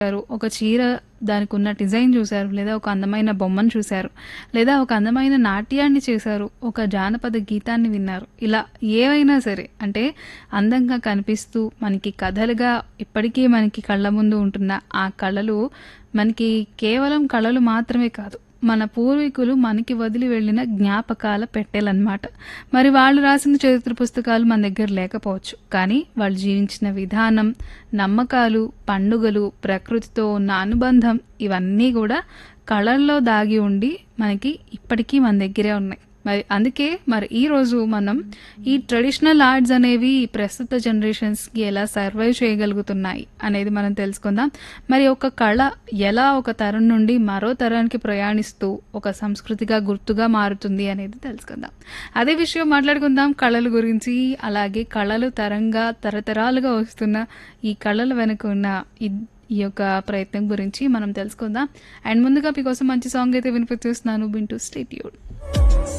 చూసారు, ఒక చీర దానికున్న డిజైన్ చూసారు, లేదా ఒక అందమైన బొమ్మను చూసారు, లేదా ఒక అందమైన నాట్యాన్ని చేశారు, ఒక జానపద గీతాన్ని విన్నారు. ఇలా ఏవైనా సరే అంటే అందంగా కనిపిస్తూ మనకి కథలుగా ఇప్పటికీ మనకి కళ్ళ ముందు ఉంటున్న ఆ కళలు మనకి కేవలం కళలు మాత్రమే కాదు. మన పూర్వీకులు మనకి వదిలి వెళ్ళిన జ్ఞాపకాల పెట్టెలన్నమాట. మరి వాళ్ళు రాసిన చరిత్ర పుస్తకాలు మన దగ్గర లేకపోవచ్చు. కానీ వాళ్ళు జీవించిన విధానం, నమ్మకాలు, పండుగలు, ప్రకృతితో ఉన్న అనుబంధం ఇవన్నీ గూడా కళల్లో దాగి ఉండి మనకి ఇప్పటికీ మన దగ్గరే ఉన్నాయి. మరి అందుకే మరి ఈరోజు మనం ఈ ట్రెడిషనల్ ఆర్ట్స్ అనేవి ప్రస్తుత జనరేషన్స్‌కి ఎలా సర్వైవ్ చేయగలుగుతున్నాయి అనేది మనం తెలుసుకుందాం. మరి ఒక కళ ఎలా ఒక తరం నుండి మరో తరానికి ప్రయాణిస్తూ ఒక సంస్కృతిగా గుర్తుగా మారుతుంది అనేది తెలుసుకుందాం. అదే విషయం మాట్లాడుకుందాం కళల గురించి. అలాగే కళలు తరంగా తరతరాలుగా వస్తున్న ఈ కళల వెనుక ఉన్న ఇద్ ఈ యొక్క ప్రయత్నం గురించి మనం తెలుసుకుందాం. అండ్ ముందుగా మీకోసం మంచి సాంగ్ అయితే వినిపించేస్తున్నాను. వింటూ స్టే ట్యూన్డ్.